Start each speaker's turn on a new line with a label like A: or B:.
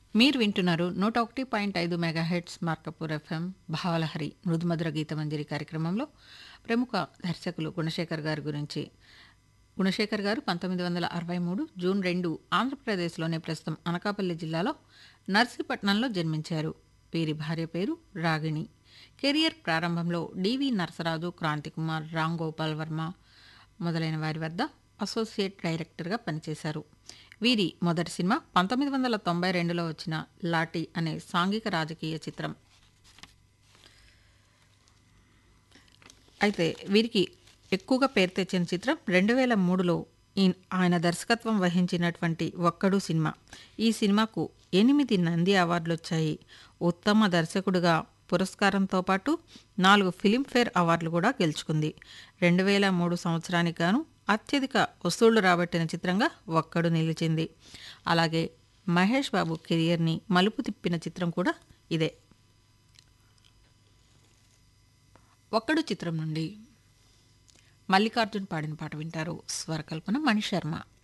A: మీరు వింటున్నారు నూట ఒకటి పాయింట్ ఐదు మెగాహెడ్స్ మార్కపూర్ ఎఫ్ఎం భావలహరి మృదుమధుర గీతమంజరి కార్యక్రమంలో ప్రముఖ దర్శకులు గుణశేఖర్ గారి గురించి గుణశేఖర్ గారు పంతొమ్మిది వందల అరవై మూడు జూన్ రెండు ఆంధ్రప్రదేశ్లోని ప్రస్తుతం అనకాపల్లి జిల్లాలో నర్సీపట్నంలో జన్మించారు వీరి భార్య పేరు రాగిణి కెరియర్ ప్రారంభంలో డివి నరసరాజు క్రాంతికుమార్ రామ్ గోపాల్ వర్మ మొదలైన వారి వద్ద అసోసియేట్ డైరెక్టర్గా పనిచేశారు వీరి మొదటి సినిమా పంతొమ్మిది వందల తొంభై రెండులో వచ్చిన లాటి అనే సాంఘిక రాజకీయ చిత్రం అయితే వీరికి ఎక్కువగా పేరు తెచ్చిన చిత్రం రెండు వేల మూడులో ఆయన దర్శకత్వం వహించినటువంటి ఒక్కడు సినిమా ఈ సినిమాకు ఎనిమిది నంది అవార్డులు వచ్చాయి ఉత్తమ దర్శకుడిగా పురస్కారంతో పాటు నాలుగు ఫిలింఫేర్ అవార్డులు కూడా గెలుచుకుంది రెండు వేల మూడు సంవత్సరానికి గాను అత్యధిక వసూళ్లు రాబట్టిన చిత్రంగా ఒక్కడు నిలిచింది అలాగే మహేష్ బాబు కెరియర్ని మలుపు తిప్పిన చిత్రం కూడా ఇదే ఒక్కడు చిత్రం నుండి మల్లికార్జున్ పాడిన పాట వింటారు స్వరకల్పన మణి శర్మ